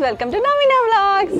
Welcome to Naveena vlogs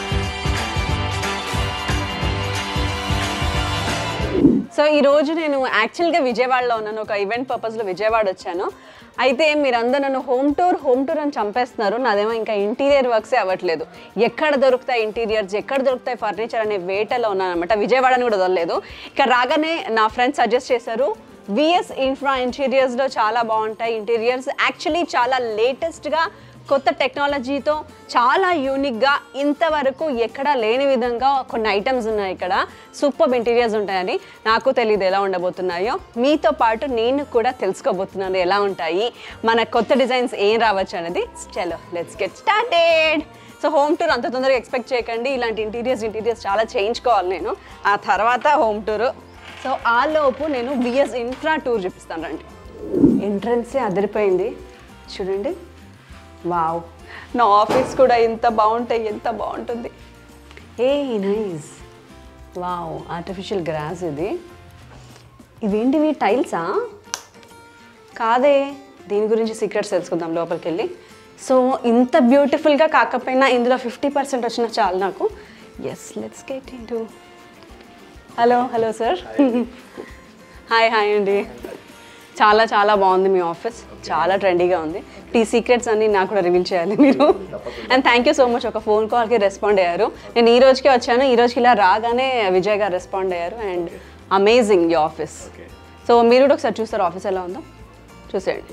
so ఈ రోజు నేను యాక్చువల్గా విజయవాడలో ఉన్నాను ఒక ఈవెంట్ పర్పస్లో విజయవాడ వచ్చాను అయితే మీరందరూ నన్ను హోమ్ టూర్ హోమ్ టూర్ అని చంపేస్తున్నారు నాదేమో ఇంకా ఇంటీరియర్ వర్క్సే అవ్వట్లేదు ఎక్కడ దొరుకుతాయి ఇంటీరియర్స్ ఎక్కడ దొరుకుతాయి ఫర్నిచర్ అనే వేటలో ఉన్నాను అనమాట విజయవాడని కూడా వదలలేదు ఇక్కడ రాగానే నా ఫ్రెండ్స్ సజెస్ట్ చేశారు విఎస్ ఇన్ఫ్రా ఇంటీరియర్స్లో చాలా బాగుంటాయి ఇంటీరియర్స్ యాక్చువల్లీ చాలా లేటెస్ట్గా కొత్త టెక్నాలజీతో చాలా యూనిక్గా ఇంతవరకు ఎక్కడా లేని విధంగా కొన్ని ఐటమ్స్ ఉన్నాయి ఇక్కడ సూపర్ ఇంటీరియర్స్ ఉంటాయని నాకు తెలియదు ఎలా ఉండబోతున్నాయో మీతో పాటు నేను కూడా తెలుసుకోబోతున్నాను ఎలా ఉంటాయి మన కొత్త డిజైన్స్ ఏం రావచ్చు అనేది చలో let's get started so home tour అంత తొందరగా ఎక్స్పెక్ట్ చేయకండి ఇలాంటి ఇంటీరియర్స్ ఇంటీరియర్స్ చాలా చేయించుకోవాలి నేను ఆ తర్వాత హోమ్ టూర్ సో ఆ లోపు నేను బిఎస్ ఇన్ఫ్రా టూర్ చూపిస్తాను రండి ఎంట్రన్సే అదిరిపోయింది చూడండి వావ్ నా ఆఫీస్ కూడా ఎంత బాగుంటాయి ఎంత బాగుంటుంది a nice wow artificial grass ఇది ఇవేంటివి టైల్సా కాదే దీని గురించి సీక్రెట్స్ తెలుసుకుందాం లోపలికి వెళ్ళి సో ఇంత బ్యూటిఫుల్గా కాకపోయినా ఇందులో ఫిఫ్టీ పర్సెంట్ వచ్చినా చాలు నాకు yes let's get in hello hello sir hi hi అండి చాలా చాలా బాగుంది మీ ఆఫీస్ చాలా ట్రెండీగా ఉంది టీ సీక్రెట్స్ అన్ని నాకు కూడా రివీల్ చేయాలి మీరు and thank you so much ఒక ఫోన్ కాల్కి రెస్పాండ్ అయ్యారు నేను ఈ రోజుకే వచ్చాను ఈ రోజుకి ఇలా రాగానే విజయ్ గారు రెస్పాండ్ అయ్యారు అండ్ అమేజింగ్ ఈ ఆఫీస్ సో మీరు కూడా ఒకసారి చూస్తారు ఆఫీస్ ఎలా ఉందో చూసేయండి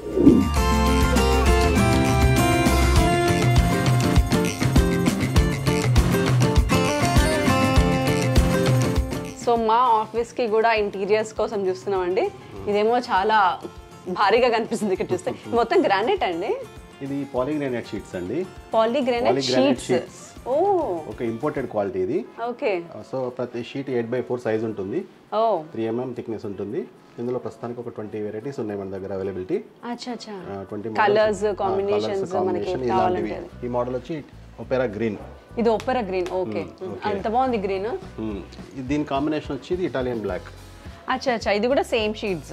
సో మా ఆఫీస్కి కూడా ఇంటీరియర్స్ కోసం చూస్తున్నామండి ఇదేమో చాలా భారీగా కనిపిస్తుంది ఇక్కడ చూస్తే మొత్తం గ్రానైట్ అండి ఇది పాలీగ్రానైట్ షీట్స్ అండి పాలీగ్రానైట్ Pomegranate షీట్స్ sheets. ఓ ఒక ఇంపోర్టెడ్ క్వాలిటీ ఇది ఓకే సో ప్రతి sheet eight by four size ఉంటుంది ఓ త్రీ ఎంఎం థిక్నెస్ ఉంటుంది ఇందులో ప్రస్తుతానికి ఒక ట్వంటీ వెరైటీస్ ఉన్నాయి మన దగ్గర అవైలబిలిటీ అచ్చా అచ్చా ట్వంటీ కలర్స్ కాంబినేషన్స్ మనకి కాంబినేషన్ కావాలంటే ఇలాంటివి అది. ఈ మోడల్ వచ్చి ఒపెరా గ్రీన్ ఇది ఒపెరా గ్రీన్ ఓకే అంత బాగుంది గ్రీన్ దీని కాంబినేషన్ వచ్చి ఇది ఇటాలియన్ బ్లాక్ అచ్చా అచ్చా ఇది కూడా సేమ్ షీట్స్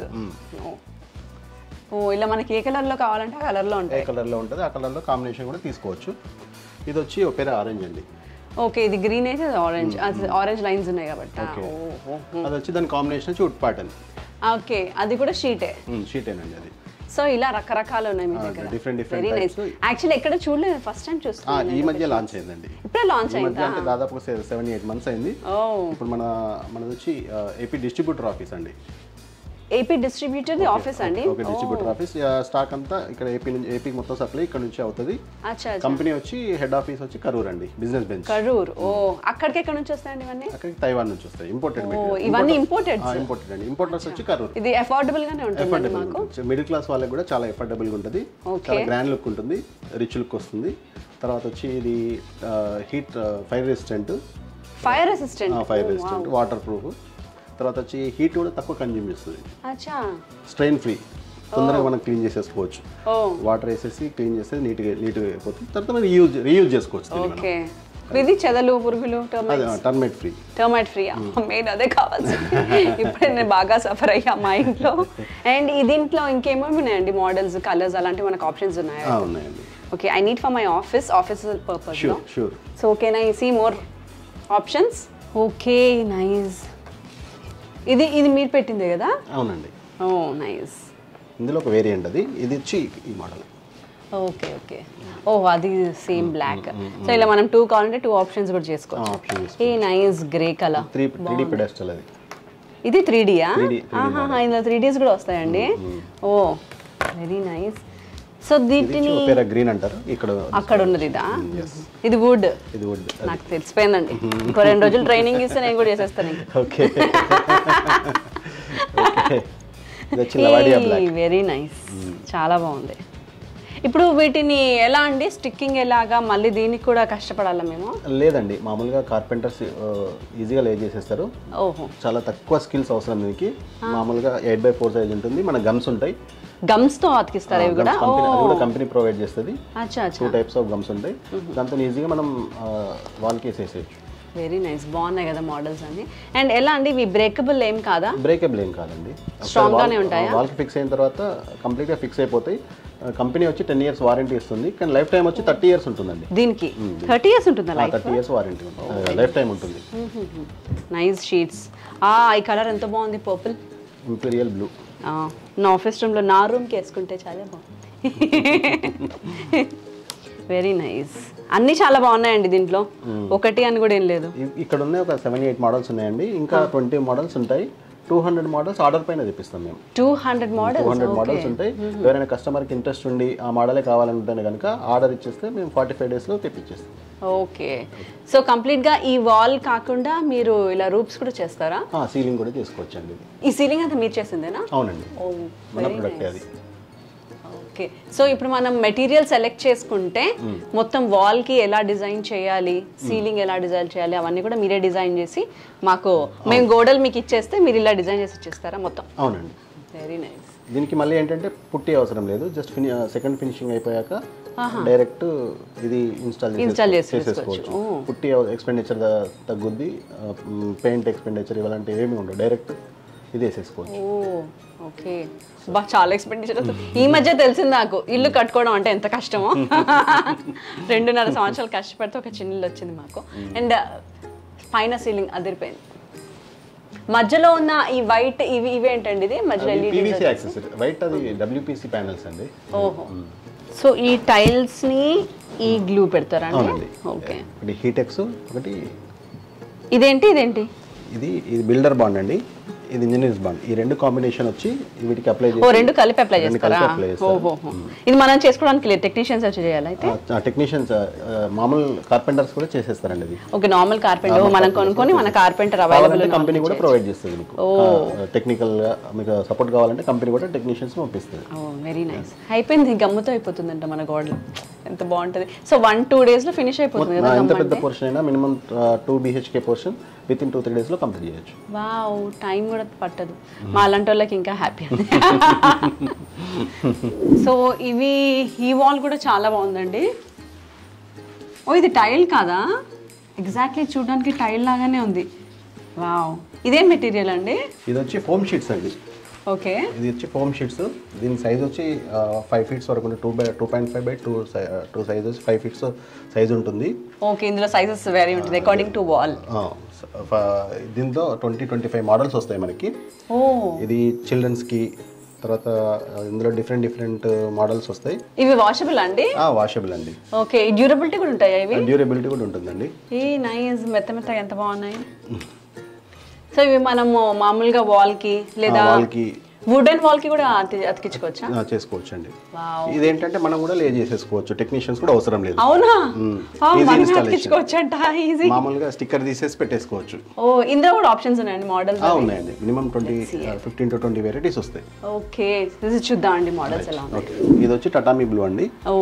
ఓ ఇలా మనకి ఏ కలర్ లో కావాలంటే ఆ కలర్ లో ఏ ఉంటాయి కలర్లో ఉంటుంది ఆ కలర్లో కాంబినేషన్ కూడా తీసుకోవచ్చు ఇది వచ్చి ఒపెరా ఆరెంజ్ అండి ఓకే ఇది గ్రీన్ అయితే ఆరెంజ్ ఆరెంజ్ లైన్స్ ఉన్నాయి కాబట్టి Okay. ఓహో అది వచ్చి దాని కాంబినేషన్ వచ్చి వుడ్ ప్యాటర్న్ ఓకే అది కూడా షీటే షీటేనండి అది సో ఇలా రకరకాలు ఉన్నాయి మీ దగ్గర different different very nice types. Actually ఎక్కడ చూడలేదు ఫస్ట్ టైం ఆ, చూస్తున్నాను ఈ మధ్య లాంచ్ అయిందండి ఇప్పుడే లాంచ్ ఈ మధ్య అయిందా అంటే దాదాపు సెవెన్ ఎయిట్ మంత్స్ అయింది ఓ ఇప్పుడు మన మనది వచ్చి ఏపీ డిస్ట్రిబ్యూటర్ ఆఫీస్ అండి ఏపీ డిస్ట్రిబ్యూటర్ ది ఆఫీస్ అండి ఓకే డిస్ట్రిబ్యూటర్ ఆఫీస్ స్టాక్ అంతా ఇక్కడ ఏపీ నుంచి ఏపీ మొత్తం సప్లై ఇక్కడ నుంచి అవుతుంది అచ్చా అచ్చా కంపెనీ వచ్చి హెడ్ ఆఫీస్ వచ్చి కరూర్ అండి బిజినెస్ బెంచ్ కరూర్ ఓ అక్కడికి ఎక్కడ నుంచి వస్తాయండి ఇవన్నీ అక్కడికి తైవాన్ నుంచి వస్తాయి ఇంపోర్టెడ్ ఓ ఇవన్నీ ఇంపోర్టెడ్ ఇంపోర్టెడ్ అండి ఇంపోర్టర్స్ వచ్చి కరూర్ ఇది అఫోర్డబుల్ గానే ఉంటుంది మాకు మిడిల్ క్లాస్ వాళ్ళకి కూడా చాలా ఎఫర్డబుల్ గా ఉంటుంది Okay. చాలా గ్రాండ్ లుక్ ఉంటుంది రిచ్ లుక్ వస్తుంది తర్వాత వచ్చి ఇది heat fire resistant fire assistant fire resistant waterproof తర్వాత వచ్చి హీట్ కూడా తక్కువ కన్జ్యూమ్ చేస్తుంది అచ్చా స్ట్రెయిన్ ఫ్రీ తొందరగా మనం క్లీన్ చేసేసుకోవచ్చు ఓ వాటర్ వేసేసి క్లీన్ చేస్తే నీట్గా నీట్గా అయిపోతుంది తర్వాత మనం రీయూజ్ రీయూజ్ చేసుకోవచ్చు దీన్ని మనం. ఓకే ఇది చెదలు పురుగులు అది termite free termite free main అదే కావాల్సి ఇప్పుడే నేను బాగా సఫర్ అయ్యా మా ఇంట్లో అండ్ దీంట్లో ఇంకేమేమి ఉన్నాయండి మోడల్స్ కలర్స్ అలాంటి మనకు ఆప్షన్స్ ఉన్నాయా ఉన్నాయండి okay I need for my office office purpose sure sure so can I see more options okay nice ఇది ఇది మీరు పెట్టిందే కదా అవునండి ఓ నైస్ ఇందులో ఒక వేరియంట్ అది ఇది వచ్చి ఈ మోడల్ ఓకే ఓకే ఓ అది సేమ్ బ్లాక్ సో ఇలా మనం టూ కావాలంటే టూ ఆప్షన్స్ కూడా చేసుకోవచ్చు option a nice grey colour three three D pedestal అది ఇది త్రీ డియా 3D ఇందులో త్రీ డీస్ కూడా వస్తాయండి ఓ వెరీ నైస్ సో ఇది దీటిని పేర గ్రీన్ అంటారు ఇక్కడ అక్కడ ఉన్నది ఇదా ఇది వుడ్ ఇది వుడ్ నాకు తెలిసిపోయిందండి ఇంకో రెండు రోజులు ట్రైనింగ్ ఇస్తే నేను కూడా చేసేస్తాను ఇంకా ఓకే ఓకే ఇది వచ్చి లవాడియా బ్లాక్ వెరీ నైస్ చాలా బాగుంది ఇప్పుడు వీటిని ఎలా అండి స్టిక్కింగ్ ఎలాగా మళ్ళీ దీనికి కూడా కష్టపడాలా మేము లేదండి మామూలుగా కార్పెంటర్స్ ఈజీగా లే చేసేస్తారు ఓహో చాలా తక్కువ స్కిల్స్ అవసరం దీనికి మామూలుగా ఎయిట్ బై ఫోర్ సైజ్ ఉంటుంది మన గమ్స్ ఉంటాయి గమ్స్ తో అతికిస్తారు ఇవి కూడా కంపెనీ అది కూడా కంపెనీ ప్రొవైడ్ చేస్తుంది అచ్చా అచ్చా టూ టైప్స్ ఆఫ్ గమ్స్ ఉంటాయి దాంతో ఈజీగా మనం వాల్కి వేసేసేయచ్చు వెరీ నైస్ బాగున్నాయి కదా మోడల్స్ అన్ని అండ్ ఎలా అండి ఇవి బ్రేకబుల్ ఏం కాదా బ్రేకబుల్ ఏం కాదండి Strong గానే ఉంటాయా? వాల్కి ఫిక్స్ అయిన తర్వాత కంప్లీట్గా ఫిక్స్ అయిపోతాయి కంపెనీ వచ్చి టెన్ ఇయర్స్ వారంటీ ఇస్తుంది కానీ లైఫ్ టైం వచ్చి థర్టీ ఇయర్స్ ఉంటుందండి దీనికి థర్టీ ఇయర్స్ ఉంటుందా life thirty years warranty lifetime ఉంటుంది నైస్ షీట్స్ ఆ ఈ కలర్ ఎంత బాగుంది పర్పుల్ ఇంపీరియల్ బ్లూ నా ఆఫీస్ రూమ్లో నా రూమ్కి వేసుకుంటే చాలా బాగుంది వెరీ నైస్ అన్నీ చాలా బాగున్నాయండి దీంట్లో ఒకటి అని కూడా ఏం లేదు ఇక్కడ ఉన్నాయి ఒక సెవెన్ ఎయిట్ మోడల్స్ ఉన్నాయండి ఇంకా ట్వంటీ మోడల్స్ ఉంటాయి టూ హండ్రెడ్ మోడల్స్ ఆర్డర్ పైన తెప్పిస్తాం మేము two hundred two models hundred models ఉంటాయి ఎవరైనా కస్టమర్కి ఇంట్రెస్ట్ ఉండి ఆ మోడలే కావాలంటే కనుక ఆర్డర్ ఇచ్చేస్తే మేము ఫార్టీ ఫైవ్ డేస్లో తెప్పించేస్తాం ఓకే సో కంప్లీట్గా ఈ వాల్ కాకుండా మీరు ఇలా రూప్స్ కూడా చేస్తారా సీలింగ్ కూడా చేసుకోవచ్చండి ఇది ఈ సీలింగ్ అంతా మీరు చేసిందేనా అవునండి ఓ మన ప్రొడక్ట్ అది ఓకే సో ఇప్పుడు మనం మెటీరియల్ సెలెక్ట్ చేసుకుంటే మొత్తం వాల్ కి ఎలా డిజైన్ చేయాలి సీలింగ్ ఎలా డిజైన్ చేయాలి అవన్నీ కూడా మీరే డిజైన్ చేసి మాకు మేము గోడలు మీకు ఇచ్చేస్తే మీరు ఇలా డిజైన్ చేసి ఇచ్చేస్తారా మొత్తం అవునండి వెరీ నైస్ దీనికి మళ్ళీ ఏంటంటే పుట్టి అవసరం లేదు జస్ట్ ఫిని సెకండ్ ఫినిషింగ్ అయిపోయాక డైరెక్ట్ ఇది ఇన్స్టాల్ Install చేసి చేసేసుకోవచ్చు పుట్టి ఎక్స్పెండిచర్ తగ్గుద్ది పెయింట్ ఎక్స్పెండిచర్ ఇవ్వాలంటే ఏమి ఉండవు డైరెక్ట్ ఇది వేసేసుకోవచ్చు ఓ ఓకే బా చాలా ఎక్స్పెండిచర్ ఈ మధ్య తెలిసింది నాకు ఇల్లు కట్టుకోవడం అంటే ఎంత కష్టమో రెండున్నర సంవత్సరాలు కష్టపడితే ఒక చిన్న ఇల్లు వచ్చింది మాకు అండ్ పైన సీలింగ్ అదిరిపోయింది మధ్యలో ఉన్న ఈ వైట్ ఇవి ఇవేంటండి ఇది మధ్యలో ఎల్ఈడి పీవీసీ యాక్సెసరీ వైట్ అది డబ్ల్యూపీసీ ప్యానల్స్ అండి ఓహో సో ఈ టైల్స్ ని ఈ గ్లూ పెడతారా అండి అవునండి ఓకే ఒకటి హీటెక్స్ ఒకటి ఇదేంటి ఇదేంటి ఇది ఇది బిల్డర్ బాండ్ అండి ఇది ఇంజనీర్స్ బాండ్ ఈ రెండు కాంబినేషన్ వచ్చి వీటికి అప్లై ఓ రెండు కలిపి అప్లై రెండు చేస్తారా కలిపి apply చేస్తారు. ఓహో ఇది మనం చేసుకోవడానికి లేదు టెక్నీషియన్స్ వచ్చి చేయాలి అయితే టెక్నీషియన్స్ మామూలు కార్పెంటర్స్ కూడా చేసేస్తారండి ఇది ఓకే నార్మల్ కార్పెంటర్ మనం కొనుక్కొని మన కార్పెంటర్ అవైలబుల్ కావాలంటే కంపెనీ కూడా ప్రొవైడ్ చేస్తుంది మీకు టెక్నికల్ గా మీకు సపోర్ట్ కావాలంటే కంపెనీ కూడా టెక్నీషియన్స్ పంపిస్తుంది ఓ వెరీ నైస్ అయిపోయింది గమ్ముతో అయిపోతుందంట మన గోడలు ఎంత బాగుంటది సో వన్ టూ డేస్ లో ఫినిష్ అయిపోతుంది కదా ఎంత పెద్ద పోర్షన్ అయినా minimum two BHK portion with in two three days లో కంప్లీట్ చేయొచ్చు వావ్ టైం కూడా పట్టదు మా అలాంటి వాళ్ళకి ఇంకా హ్యాపీ అండి సో ఇవి ఈ వాల్ కూడా చాలా బాగుందండి ఓ ఇది టైల్ కాదా ఎగ్జాక్ట్లీ చూడడానికి టైల్ లాగానే ఉంది వావ్ ఇదేం మెటీరియల్ అండి ఇది వచ్చి ఫోమ్ షీట్స్ అండి ఓకే ఇది వచ్చి ఫోమ్ షీట్స్ దీని సైజ్ వచ్చి ఫైవ్ ఫీట్స్ వరకు ఉంటుంది two by two point five by two two size వచ్చి ఫైవ్ ఫీట్స్ సైజ్ ఉంటుంది ఓకే ఇందులో సైజెస్ వేరీ ఉంటుంది అకార్డింగ్ టు వాల్ ఆ, స- ఫ- దీంతో ట్వంటీ ట్వంటీ ఫైవ్ మోడల్స్ వస్తాయి మనకి ఓ ఇది చిల్డ్రన్స్కి తర్వాత ఆ, ఇందులో డిఫరెంట్ డిఫరెంట్ మోడల్స్ వస్తాయి ఇవి వాషబుల్ అండి వాషబుల్ అండి ఓకే డ్యూరబిలిటీ కూడా ఉంటాయా ఇవి డ్యూరబిలిటీ కూడా ఉంటుందండి ఈ నైస్ మెత్త మెత్తగా ఎంత బాగున్నాయి సో ఇవి మనము మామూలుగా వాల్ కి లేదా వాళ్ళకి వుడెన్ వాల్ కి కూడా అతి- అతికించుకోవచ్చా చేసుకోవచ్చు అండి వావ్ ఇదేంటంటే మనం కూడా లే చేసేసుకోవచ్చు టెక్నీషియన్స్ కూడా అవసరం లేదు అవునా మ్మ్. ఆ, Easy మనమే installation. అతికించుకోవచ్చు అంట ఈజీ మామూలుగా స్టిక్కర్ తీసేసి పెట్టేసుకోవచ్చు ఓ ఇందులో కూడా ఆప్షన్స్ ఉన్నాయండి మోడల్స్ ఆ, ఉన్నాయండి minimum twenty fifteen to twenty varieties వస్తాయి ఓకే ఇది చూద్దాం అండి మోడల్స్ ఎలా ఉన్నాయి ఓకే ఇది వచ్చి టటామీ బ్లూ అండి ఓ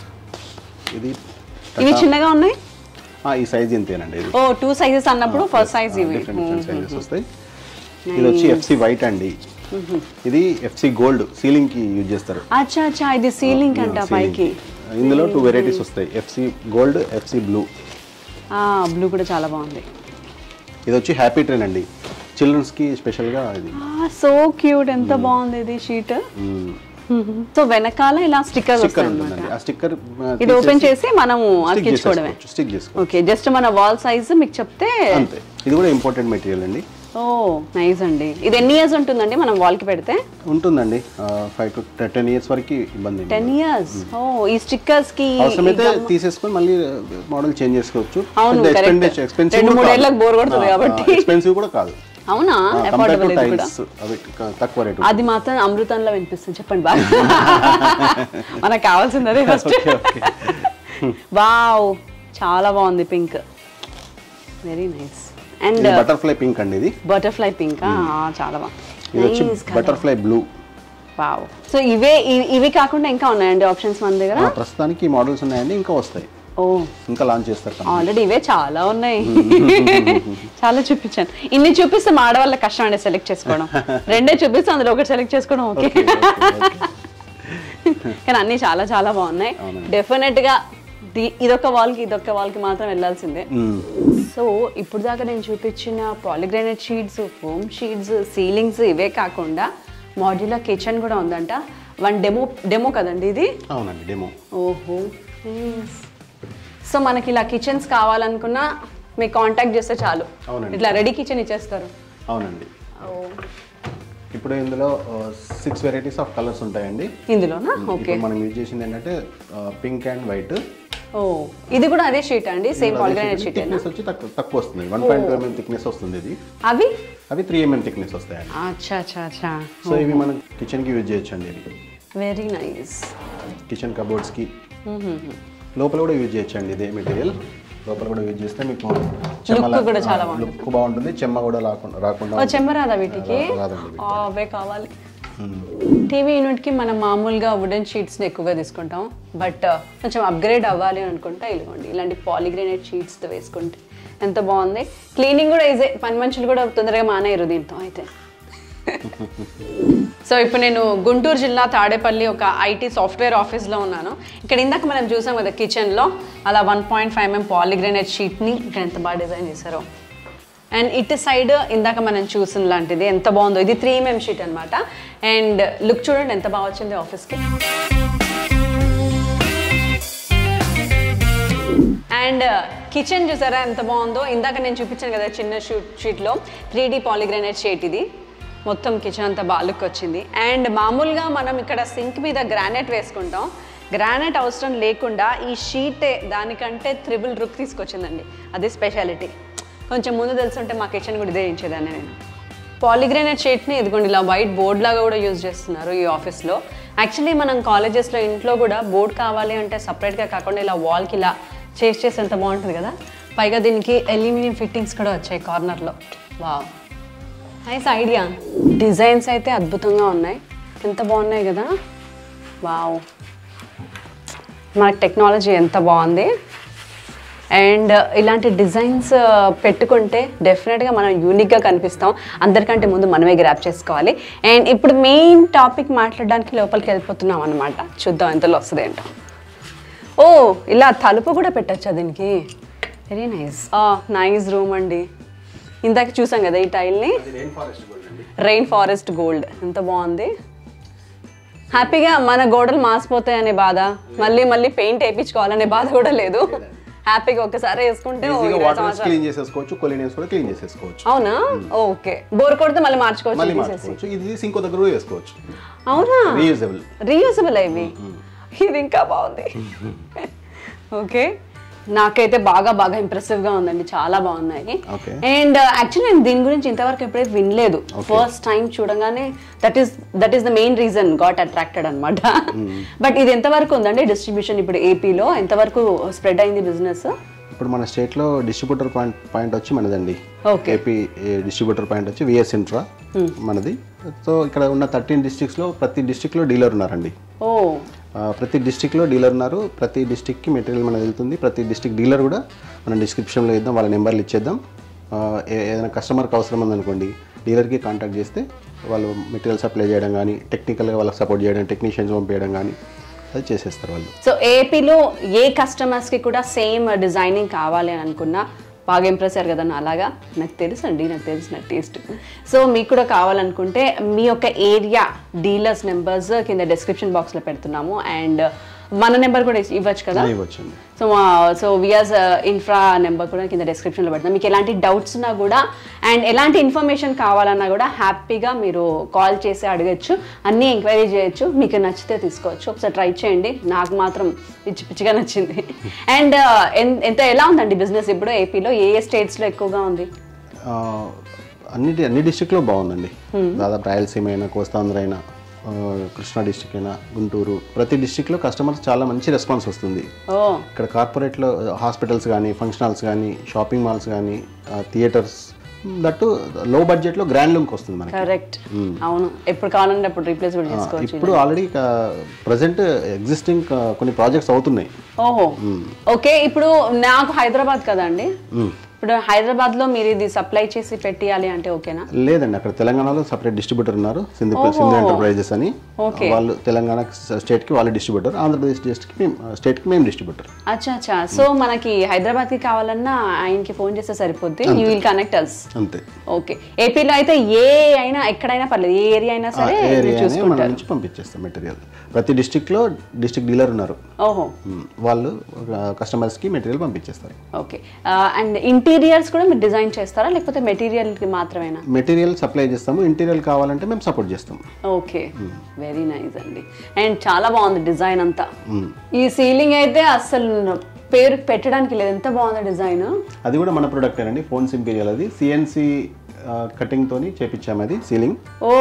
ఇది ఇవి చిన్నగా ఉన్నాయి ఆ, ఈ సైజ్ ఇంతేనండి ఇది ఓ టూ సైజెస్ అన్నప్పుడు ఫస్ట్ సైజ్ ఇవి డిఫరెంట్ డిఫరెంట్ సైజెస్ వస్తాయి ఇది వచ్చి ఎఫ్సి వైట్ అండి ఇది ఎఫ్సి గోల్డ్ సీలింగ్ కి యూజ్ చేస్తారు అచ్చా అచ్చా ఇది సీలింగ్ అంట పైకి ఇందులో టూ వెరైటీస్ వస్తాయి FC gold FC blue blue కూడా చాలా బాగుంది ఇది వచ్చి హ్యాపీ ట్రైన్ అండి చిల్డ్రన్స్ కి స్పెషల్ గా ఇది సో క్యూట్ ఎంత బాగుంది ఇది షీట్ సో వెనకాల ఇలా స్టిక్కర్స్ స్టిక్కర్ వస్తాయి ఉంటుందండి ఆ స్టిక్కర్ ఇది ఓపెన్ చేసి మనము అతికించుకోవడమే స్టిక్ చేసుకో ఓకే జస్ట్ మన వాల్ సైజ్ మీకు చెప్తే అంతే ఇది కూడా ఇంపార్టెంట్ మెటీరియల్ అండి ఓ నైస్ అండి ఇది ఎన్ని ఇయర్స్ ఉంటుందండి మనం వాల్ కి పెడితే ఉంటుందండి ఫైవ్ టు టెన్ ఇయర్స్ వరకు ఇబ్బంది ఏమి టెన్ ఇయర్స్ ఓ ఈ స్టిక్కర్స్ కి అవసరమైతే తీసేసుకొని మళ్ళీ మోడల్ చేంజ్ చేసుకోవచ్చు అవును, correct. ఎక్స్పెన్సివ్ రెండు మూడేళ్ళకి bore కొడుతుంది కాబట్టి. ఎక్స్పెన్సివ్ కూడా కాదు అవునా కంపేర్ అఫోర్డబుల్ టు ఇది కూడా టైల్స్ అవి క- తక్కువ రేటు అది మాత్రం అమృతంలో వినిపిస్తుంది చెప్పండి బాగా మనకు కావాల్సింది అదే ఫస్ట్ వావ్ చాలా బాగుంది pink very nice and butterfly pink అండి ఇది బటర్ఫ్లై పింక్ చాలా ఇది వచ్చి బాగుంది బటర్ఫ్లై బ్లూ వావ్ సో ఇవే ఇవి- ఇవి కాకుండా ఇంకా ఉన్నాయండి ఆప్షన్స్ మన దగ్గర ప్రస్తుతానికి ఈ మోడల్స్ ఉన్నాయండి ఇంకా వస్తాయి ఓ ఇంకా లాంచ్ చేస్తారు company. ఆల్రెడీ ఇవే చాలా ఉన్నాయి చాలా చూపించాను ఇన్ని చూపిస్తే మా ఆడవాళ్ళకి కష్టం అండి సెలెక్ట్ చేసుకోవడం రెండే చూపిస్తే అందులో ఒకటి సెలెక్ట్ చేసుకోవడం ఓకే కానీ అన్ని చాలా చాలా బాగున్నాయి డెఫినెట్ గా ది- ఇదొక వాల్కి ఇదొక వాల్కి మాత్రం వెళ్ళాల్సిందే మ్మ్. సో ఇప్పుడు దాకా నేను చూపించిన polygranite sheets foam sheets ceilings ఇవే కాకుండా మాడ్యులర్ కిచెన్ కూడా ఉందంట వన్ డెమో డెమో కదండి ఇది అవునండి డెమో ఓహో సో మనకి ఇలా కిచెన్స్ కావాలనుకున్నా మీకు కాంటాక్ట్ చేస్తే చాలు అవునండి. ఇట్లా రెడీ కిచెన్ ఇచ్చేస్తారు అవునండి ఓ, ఇప్పుడు ఇందులో సిక్స్ వెరైటీస్ ఆఫ్ కలర్స్ ఉంటాయండి ఇందులోనా ఓకే ఇప్పుడు మనం యూజ్ చేసింది ఏంటంటే పింక్ అండ్ వైట్ ఓ ఇది కూడా అదే షీట్ అండి సేమ్ పాలిగ్రానైట్ షీట్ థిక్నెస్ వచ్చి తక్కువ తక్కువ వస్తుంది one point two mm thickness వస్తుంది ఇది అవి అవి త్రీ ఎంఎం థిక్నెస్ వస్తాయండి అచ్చా అచ్చా అచ్చా సో ఇవి మనం కిచెన్కి యూజ్ చేయొచ్చు అండి ఇది వెరీ నైస్ కిచెన్ కబోర్డ్స్కి లోపల కూడా యూజ్ చేయొచ్చు అండి ఇదే మెటీరియల్ లోపల కూడా యూజ్ చేస్తే మీకు Look కూడా చాలా లుక్ బాగుంటుంది చెమ్మ కూడా రాకుండా రాకుండా ఓ చెంబ రాదా వీటికి రాదండి ఆ, అవే కావాలి మ్మ్. టీవీ యూనిట్కి మనం మామూలుగా వుడెన్ షీట్స్ని ఎక్కువగా తీసుకుంటాం బట్ కొంచెం అప్గ్రేడ్ అవ్వాలి అనుకుంటే ఇదిగోండి ఇలాంటి పాలిగ్రేనైట్ షీట్స్తో వేసుకుంటే ఎంత బాగుంది క్లీనింగ్ కూడా ఈజీ పని మనుషులు కూడా తొందరగా మానేయరు దీంతో అయితే సో ఇప్పుడు నేను గుంటూరు జిల్లా తాడేపల్లి ఒక ఐటీ సాఫ్ట్వేర్ ఆఫీస్లో ఉన్నాను ఇక్కడ ఇందాక మనం చూసాం కదా కిచెన్లో అలా one point five mm polygranite షీట్ని ఇక్కడ ఎంత బాగా డిజైన్ చేశారో అండ్ ఇటు సైడ్ ఇందాక మనం చూసిన లాంటిది ఎంత బాగుందో ఇది త్రీ ఎంఎం షీట్ అనమాట అండ్ లుక్ చూడండి ఎంత బాగా వచ్చింది ఆఫీస్కి అండ్ కిచెన్ చూసారా ఎంత బాగుందో ఇందాక నేను చూపించాను కదా చిన్న షూట్ షీట్లో త్రీ డీ పాలిగ్రానైట్ షీట్ ఇది మొత్తం కిచెన్ అంతా బాగా లుక్ వచ్చింది అండ్ మామూలుగా మనం ఇక్కడ సింక్ మీద గ్రానైట్ వేసుకుంటాం గ్రానైట్ అవసరం లేకుండా ఈ షీటే దానికంటే త్రిబుల్ రుక్ తీసుకొచ్చిందండి అది స్పెషాలిటీ కొంచెం ముందు తెలుసుంటే మా కిచెన్ కూడా ఇదే చేయించేదాన్ని నేను పాలిగ్రానైట్ షీట్ని ఇదిగోండి ఇలా వైట్ బోర్డ్ లాగా కూడా యూజ్ చేస్తున్నారు ఈ ఆఫీస్లో యాక్చువల్లీ మనం కాలేజెస్లో ఇంట్లో కూడా బోర్డ్ కావాలి అంటే సపరేట్గా కాకుండా ఇలా వాల్కి ఇలా చేసి చేసి ఎంత బాగుంటుంది కదా పైగా దీనికి అల్యూమినియం ఫిట్టింగ్స్ కూడా వచ్చాయి కార్నర్లో వావ్ నైస్ ఐడియా డిజైన్స్ అయితే అద్భుతంగా ఉన్నాయి ఎంత బాగున్నాయి కదా వావ్ మన టెక్నాలజీ ఎంత బాగుంది అండ్ ఇలాంటి డిజైన్స్ పెట్టుకుంటే డెఫినెట్గా మనం యూనిక్గా కనిపిస్తాం అందరికంటే ముందు మనమే గ్రాప్ చేసుకోవాలి అండ్ ఇప్పుడు మెయిన్ టాపిక్ మాట్లాడడానికి లోపలికి వెళ్ళిపోతున్నాం అనమాట చూద్దాం ఎంతలో వస్తుంది ఏంటో ఓ ఇలా తలుపు కూడా పెట్టచ్చా దీనికి వెరీ నైస్ నైస్ రూమ్ అండి ఇందాక చూసాం కదా ఈ టైల్ని రెయిన్ ఫారెస్ట్ గోల్డ్ ఎంత బాగుంది హ్యాపీగా మన గోడలు మాసిపోతాయనే బాధ మళ్ళీ మళ్ళీ పెయింట్ వేయించుకోవాలనే బాధ కూడా లేదు హ్యాపీగా ఒక్కసారి వేసుకుంటే ఓ ఈజీగా ఇరవై వాటర్ సంవత్సరాలు. క్లీన్ చేసేసుకోవచ్చు కొలినియన్స్ కూడా క్లీన్ చేసేసుకోవచ్చు అవునా ఓకే బోర్ కొడితే మళ్ళీ మార్చుకోవచ్చు మళ్ళీ తీసేసి. మార్చుకోవచ్చు ఇది సింకో దగ్గర కూడా వేసుకోవచ్చు అవునా రీయూజబుల్ రీయూజబుల్ ఇవి ఇది ఇంకా బాగుంది ఓకే నాకైతే బాగా బాగా ఇంప్రెసివ్ గా ఉందండి చాలా బాగున్నాయి Okay. అండ్ యాక్చువల్లీ నేను దీని గురించి ఇంతవరకు ఎప్పుడైతే వినలేదు ఫస్ట్ టైం చూడగానే that is that is the main reason got attracted అనమాట బట్ ఇది ఎంతవరకు ఉందండి డిస్ట్రిబ్యూషన్ ఇప్పుడు ఏపీలో ఎంతవరకు స్ప్రెడ్ అయింది బిజినెస్ ఇప్పుడు మన స్టేట్లో డిస్ట్రిబ్యూటర్ పాయింట్ పాయింట్ వచ్చి మనదండి Okay. ఏపీ డిస్ట్రిబ్యూటర్ పాయింట్ వచ్చి విఎస్ ఇంట్రా మనది సో ఇక్కడ ఉన్న థర్టీన్ డిస్ట్రిక్ట్స్లో ప్రతి డిస్ట్రిక్ట్లో డీలర్ ఉన్నారండి ఓ ఆ, ప్రతి డిస్టిక్లో డీలర్ ఉన్నారు ప్రతి డిస్టిక్కి మెటీరియల్ మనకు వెళ్తుంది ప్రతి డిస్టిక్ డీలర్ కూడా మనం డిస్క్రిప్షన్లో ఇద్దాం వాళ్ళ నెంబర్లు ఇచ్చేద్దాం ఆ, ఏ- ఏదైనా కస్టమర్కి అవసరం ఉందనుకోండి డీలర్కి కాంటాక్ట్ చేస్తే వాళ్ళు మెటీరియల్ సప్లై చేయడం కానీ టెక్నికల్గా వాళ్ళకి సపోర్ట్ చేయడం టెక్నీషియన్స్ పంపించడం కానీ అది చేసేస్తారు వాళ్ళు సో ఏపీలో ఏ కస్టమర్స్కి కూడా సేమ్ డిజైనింగ్ కావాలి అని అనుకున్నా బాగా ఇంప్రెస్ అయ్యారు కదా అలాగా నాకు తెలుసు అండి నాకు తెలిసిన టేస్ట్ సో మీకు కూడా కావాలనుకుంటే మీ యొక్క ఏరియా డీలర్స్ నెంబర్స్ కింద డిస్క్రిప్షన్ బాక్స్లో పెడుతున్నాము అండ్ మన నెంబర్ కూడా ఇవ్వచ్చు కదా ఇవ్వచ్చండి so so VRS Infra number కూడా కింద డిస్క్రిప్షన్లో పెడతాం మీకు ఎలాంటి డౌట్స్ ఉన్నా కూడా అండ్ ఎలాంటి ఇన్ఫర్మేషన్ కావాలన్నా కూడా హ్యాపీగా మీరు కాల్ చేసి అడగచ్చు అన్నీ ఎంక్వైరీ చేయొచ్చు మీకు నచ్చితే తీసుకోవచ్చు ఒకసారి ట్రై చేయండి నాకు మాత్రం పిచ్చి పిచ్చిగా నచ్చింది అండ్ ఎంత ఎలా ఉందండి బిజినెస్ ఇప్పుడు ఏపీలో ఏ ఏ స్టేట్స్లో ఎక్కువగా ఉంది ఆ, అన్నిటి అన్ని డిస్టిక్లో బాగుందండి దాదాపు రాయలసీమ అయినా కోస్తాంధ్ర అయినా ఆ, కృష్ణా డిస్టిక్ అయినా గుంటూరు ప్రతి డిస్టిక్లో కస్టమర్స్ చాలా మంచి రెస్పాన్స్ వస్తుంది ఓ ఇక్కడ కార్పొరేట్లో హాస్పిటల్స్ కానీ ఫంక్షన్ హాల్స్ కానీ షాపింగ్ మాల్స్ కానీ థియేటర్స్ దట్టు లో బడ్జెట్లో గ్రాండ్ లుక్ వస్తుంది మనకి కరెక్ట్ అవును ఎప్పుడు కావాలంటే అప్పుడు రీప్లేస్ కూడా చేసుకోవచ్చు ఇప్పుడు ఆల్రెడీ ప్రజెంట్ ఎగ్జిస్టింగ్ కొన్ని ప్రాజెక్ట్స్ అవుతున్నాయి ఓహో ఓకే ఇప్పుడు నాకు హైదరాబాద్ కదా అండి ఇప్పుడు హైదరాబాద్ లో మీరు ఇది సప్లై చేసి పెట్టియాలి అంటే ఓకేనా లేదండి అక్కడ తెలంగాణలో సపరేట్ డిస్ట్రిబ్యూటర్ ఉన్నారు సింధు సింధు ఎంటర్ప్రైజెస్ అని వాళ్ళు తెలంగాణ స్టేట్ కి వాళ్ళు డిస్ట్రిబ్యూటర్ ఆంధ్రప్రదేశ్ డిస్ట్రిక్ట్ కి స్టేట్ కి మేము డిస్ట్రిబ్యూటర్ అచ్చా అచ్చా సో మనకి హైదరాబాద్ కి కావాలన్నా ఆయనకి ఫోన్ చేస్తే సరిపోద్ది యూ విల్ కనెక్ట్ అస్ అంతే ఓకే ఏపీలో అయితే ఏ అయినా ఎక్కడైనా పర్లేదు ఏ ఏరియా అయినా సరే ఏరియానే మన నుంచి పంపించేస్తాం మెటీరియల్ ప్రతి డిస్ట్రిక్ట్ లో డిస్ట్రిక్ట్ డీలర్ ఉన్నారు ఓహో మ్, వాళ్ళు కస్టమర్స్ కి మెటీరియల్ పంపించేస్తారు ఓకే అండ్ ఇంటీరియర్స్ కూడా మీరు డిజైన్ చేస్తారా లేకపోతే మెటీరియల్ కి మాత్రమేనా మెటీరియల్ సప్లై చేస్తాము ఇంటీరియల్ కావాలంటే మేము సపోర్ట్ చేస్తాం ఓకే వెరీ నైస్ అండి అండ్ చాలా బాగుంది డిజైన్ అంతా ఈ సీలింగ్ అయితే అస్సలు పేరు పెట్టడానికి లేదు ఎంత బాగుంది డిజైన్ అది కూడా మన ప్రొడక్ట్ అండి ఫోన్స్ ఇంపీరియల్ అది సిఎన్సి కటింగ్ తోని చేపించాము అది సీలింగ్ ఓ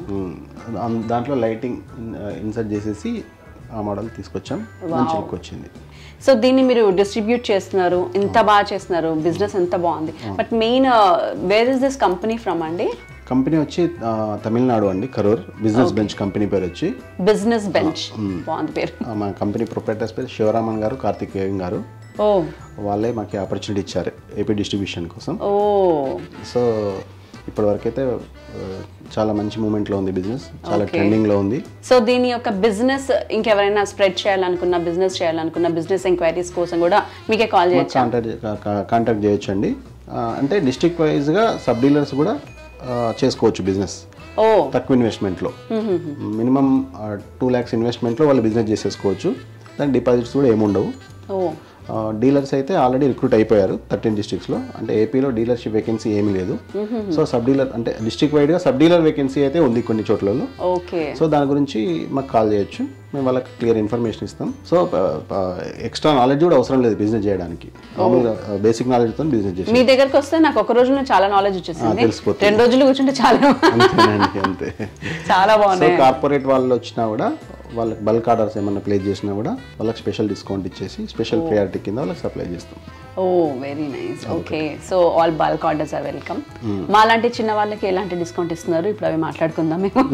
దాంట్లో లైటింగ్ ఇన్సర్ట్ చేసేసి ఆ మోడల్ తీసుకొచ్చాం మంచి లుక్ వచ్చింది సో దీన్ని మీరు డిస్ట్రిబ్యూట్ చేస్తున్నారు ఇంత బాగా చేస్తున్నారు బిజినెస్ ఎంత బాగుంది but main where is this company from అండి కంపెనీ వచ్చి ఆ, తమిళనాడు అండి కరూర్ బిజినెస్ బెంచ్ కంపెనీ పేరు వచ్చి బిజినెస్ బెంచ్ బాగుంది పేరు ఆ, మా కంపెనీ ప్రొపరేటర్స్ పేరు శివరామన్ గారు కార్తికేయన్ గారు ఓ వాళ్ళే మాకు ఆపర్చునిటీ ఇచ్చారు ఏపీ డిస్ట్రిబ్యూషన్ కోసం ఓ సో ఇప్పటి వరకైతే ఆ, చాలా మంచి మూమెంట్లో ఉంది బిజినెస్ చాలా ట్రెండింగ్లో ఉంది సో దీని యొక్క బిజినెస్ ఇంకెవరైనా స్ప్రెడ్ చేయాలనుకున్న బిజినెస్ చేయాలనుకున్న బిజినెస్ ఎంక్వైరీస్ కోసం కూడా మీకే కాల్ చేయొచ్చు కాంటాక్ట్ కాంటాక్ట్ చేయొచ్చండి ఆ, అంటే డిస్ట్రిక్ట్ వైజ్గా సబ్ డీలర్స్ కూడా ఆ, చేసుకోవచ్చు బిజినెస్ ఓ తక్కువ ఇన్వెస్ట్మెంట్లో మినిమం టూ ల్యాక్స్ ఇన్వెస్ట్మెంట్లో వాళ్ళు బిజినెస్ చేసేసుకోవచ్చు దాని డిపాజిట్స్ కూడా ఏముండవు ఓ డీలర్స్ అయితే ఆల్రెడీ రిక్రూట్ అయిపోయారు థర్టీన్ డిస్ట్రిక్ట్స్లో అంటే ఏపీలో డీలర్షిప్ వేకెన్సీ ఏమీ లేదు సో సబ్ డీలర్ అంటే డిస్ట్రిక్ట్ వైడ్గా సబ్ డీలర్ వేకెన్సీ అయితే ఉంది కొన్ని చోట్లలో ఓకే సో దాని గురించి మాకు కాల్ చేయొచ్చు మేము వాళ్ళకి క్లియర్ ఇన్ఫర్మేషన్ ఇస్తాం సో ఎక్స్ట్రా నాలెడ్జ్ కూడా అవసరం లేదు బిజినెస్ చేయడానికి మామూలుగా బేసిక్ నాలెడ్జ్తో బిజినెస్ చేసి మీ దగ్గరకు వస్తే నాకు ఒక రోజులో చాలా నాలెడ్జ్ వచ్చేసింది తెలిసిపోతుంది. రెండు రోజులు కూర్చుంటే చాలా అంతేనండి అంతే చాలా సో బాగున్నాయి కార్పొరేట్ వాళ్ళు వచ్చినా కూడా వాళ్ళకి బల్క్ ఆర్డర్స్ ఏమన్నా ప్లేస్ చేసినా కూడా వాళ్ళకి స్పెషల్ డిస్కౌంట్ ఇచ్చేసి స్పెషల్ ప్రియారిటీ కింద వాళ్ళకి సప్లై చేస్తాం oh very nice okay so all bulk orders are welcome మా లాంటి చిన్న వాళ్ళకి ఎలాంటి డిస్కౌంట్ ఇస్తున్నారు ఇప్పుడు అవి మాట్లాడుకుందాం మేము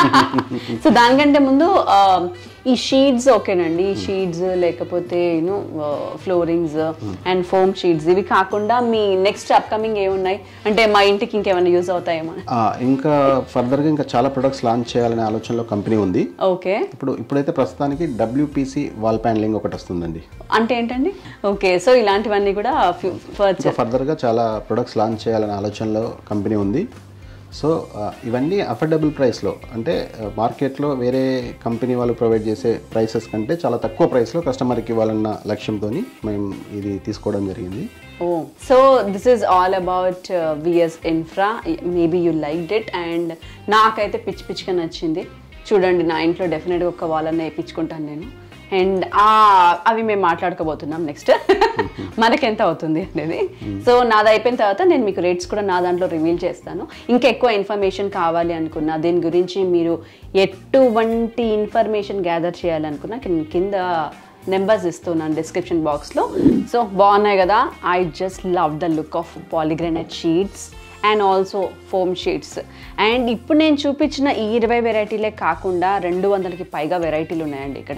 సో దానికంటే ముందు ఆ, ఈ షీట్స్ ఓకేనండి ఈ షీట్స్ లేకపోతే you know floorings and foam sheets ఇవి కాకుండా మీ నెక్స్ట్ అప్కమింగ్ ఏమున్నాయి అంటే మా ఇంటికి ఇంకేమైనా యూజ్ అవుతాయేమో ఆ, ఇంకా ఫర్దర్గా ఇంకా చాలా ప్రొడక్ట్స్ లాంచ్ చేయాలనే ఆలోచనలో కంపెనీ ఉంది ఓకే ఇప్పుడు ఇప్పుడైతే ప్రస్తుతానికి డబ్ల్యూపీసీ వాల్ ప్యానలింగ్ ఒకటి వస్తుందండి అంటే ఏంటండి ఓకే సో ఇలాంటివన్నీ కూడా ఫస్ట్ ఇంకా ఫర్దర్గా చాలా ప్రొడక్ట్స్ లాంచ్ చేయాలనే ఆలోచనలో కంపెనీ ఉంది సో ఆ, ఇవన్నీ అఫోర్డబుల్ ప్రైస్లో అంటే మార్కెట్లో వేరే కంపెనీ వాళ్ళు ప్రొవైడ్ చేసే ప్రైసెస్ కంటే చాలా తక్కువ ప్రైస్లో కస్టమర్కి ఇవ్వాలన్న లక్ష్యంతో మేము ఇది తీసుకోవడం జరిగింది oh so this is all about VS Infra maybe you like it and నాకైతే పిచ్చి పిచ్చిగా నచ్చింది చూడండి నా ఇంట్లో డెఫినెట్గా ఒక వాళ్ళని వేయించుకుంటాను నేను అండ్ అవి మేము మాట్లాడుకోబోతున్నాం నెక్స్ట్ మనకి ఎంత అవుతుంది అనేది సో నాది అయిపోయిన తర్వాత నేను మీకు రేట్స్ కూడా నా దాంట్లో రివీల్ చేస్తాను ఇంకా ఎక్కువ ఇన్ఫర్మేషన్ కావాలి అనుకున్నా దీని గురించి మీరు ఎటువంటి ఇన్ఫర్మేషన్ గ్యాదర్ చేయాలనుకున్నా కింద- కింద నెంబర్స్ ఇస్తున్నాను డిస్క్రిప్షన్ బాక్స్లో సో బాగున్నాయి కదా I just love the look of polygranite sheets and also foam sheets and ఇప్పుడు నేను చూపించిన ఈ ఇరవై వెరైటీలే కాకుండా రెండు వందలకి పైగా వెరైటీలు ఉన్నాయండి ఇక్కడ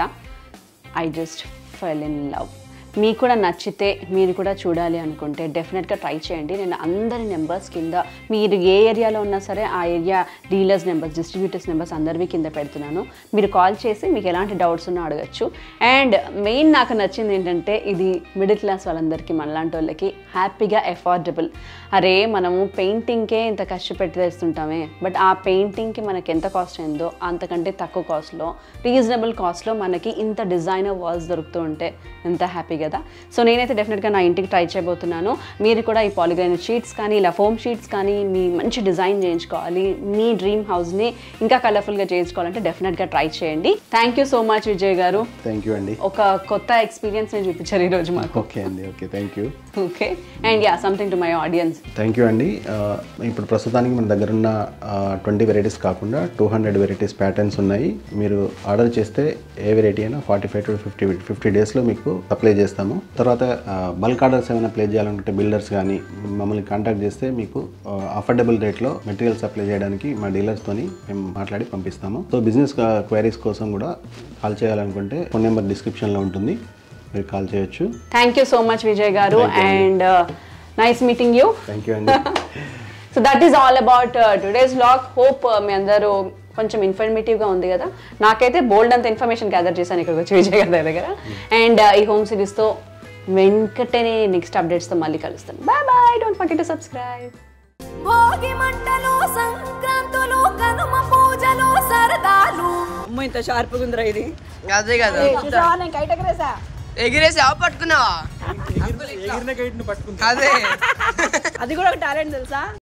I just fell in love మీకు కూడా నచ్చితే మీరు కూడా చూడాలి అనుకుంటే డెఫినెట్గా ట్రై చేయండి నేను అందరి నెంబర్స్ కింద మీరు ఏ ఏరియాలో ఉన్నా సరే ఆ area dealers numbers distributors numbers అందరివి కింద పెడుతున్నాను మీరు కాల్ చేసి మీకు ఎలాంటి డౌట్స్ ఉన్నా అడగచ్చు అండ్ మెయిన్ నాకు నచ్చింది ఏంటంటే ఇది మిడిల్ క్లాస్ వాళ్ళందరికీ మనలాంటి వాళ్ళకి హ్యాపీగా ఎఫోర్డబుల్ అరే మనము పెయింటింగ్కే ఇంత కష్టపెట్టి తెస్తుంటామే బట్ ఆ పెయింటింగ్కి మనకి ఎంత కాస్ట్ అయిందో అంతకంటే తక్కువ కాస్ట్లో రీజనబుల్ కాస్ట్లో మనకి ఇంత డిజైనర్ వాల్స్ దొరుకుతూ ఉంటే ఎంత హ్యాపీ కదా సో నేనైతే డెఫినెట్గా నా ఇంటికి ట్రై చేయబోతున్నాను మీరు కూడా ఈ పాలిగ్రైన్ షీట్స్ కానీ ఇలా ఫోమ్ షీట్స్ కానీ మీ మంచి డిజైన్ చేయించుకోవాలి మీ డ్రీమ్ హౌస్ని ఇంకా కలర్ఫుల్గా చేయించుకోవాలంటే డెఫినెట్గా ట్రై చేయండి thank you so much Vijay గారు థ్యాంక్ యూ అండి ఒక కొత్త ఎక్స్పీరియన్స్ని చూపించారు ఈరోజు మాకు ఓకే అండి okay thank you okay and ya something to my audience thank you అండి ఆ, ఇప్పుడు ప్రస్తుతానికి మన దగ్గర ఉన్న ట్వంటీ వెరైటీస్ కాకుండా టూ హండ్రెడ్ వెరైటీస్ ప్యాటర్న్స్ ఉన్నాయి మీరు ఆర్డర్ చేస్తే ఏ వెరైటీ అయినా forty five to fifty fifty డేస్లో మీకు సప్లై చేస్తాము తర్వాత బల్క్ ఆర్డర్స్ ఏమైనా ప్లే చేయాలనుకుంటే బిల్డర్స్ కానీ మమ్మల్ని కాంటాక్ట్ చేస్తే మీకు అఫోర్డబుల్ రేట్లో మెటీరియల్ సప్లై చేయడానికి మా డీలర్స్తోని మేము మాట్లాడి పంపిస్తాము సో బిజినెస్ క్వైరీస్ కోసం కూడా కాల్ చేయాలనుకుంటే ఫోన్ నెంబర్ డిస్క్రిప్షన్లో ఉంటుంది మీరు కాల్ చేయొచ్చు thank you so much Vijay గారు and nice meeting you thank you అండి so that is all about today's blog hope మీ అందరూ కొంచెం ఇన్ఫర్మేటివ్గా ఉంది కదా నాకైతే బోల్డ్ అంత ఇన్ఫర్మేషన్ గ్యాదర్ చేశాను ఇక్కడికి వచ్చి విజయ్ గారి దగ్గర అండ్ ఈ హోమ్ సిరీస్తో వెంకటనే నెక్స్ట్ అప్డేట్స్తో మళ్ళీ కలుస్తాను bye bye don't forget to subscribe Bhogi మంటలు సంక్రాంతులు కనుమ పూజలు సరదాలు అమ్మ ఇంత షార్ప్గా ఉందిరా ఇది అదే కదా నేను కైట్ ఎగరేసా ఎగిరేసి ఆవు పట్టుకున్నావా అదే అది కూడా ఒక టాలెంట్ తెలుసా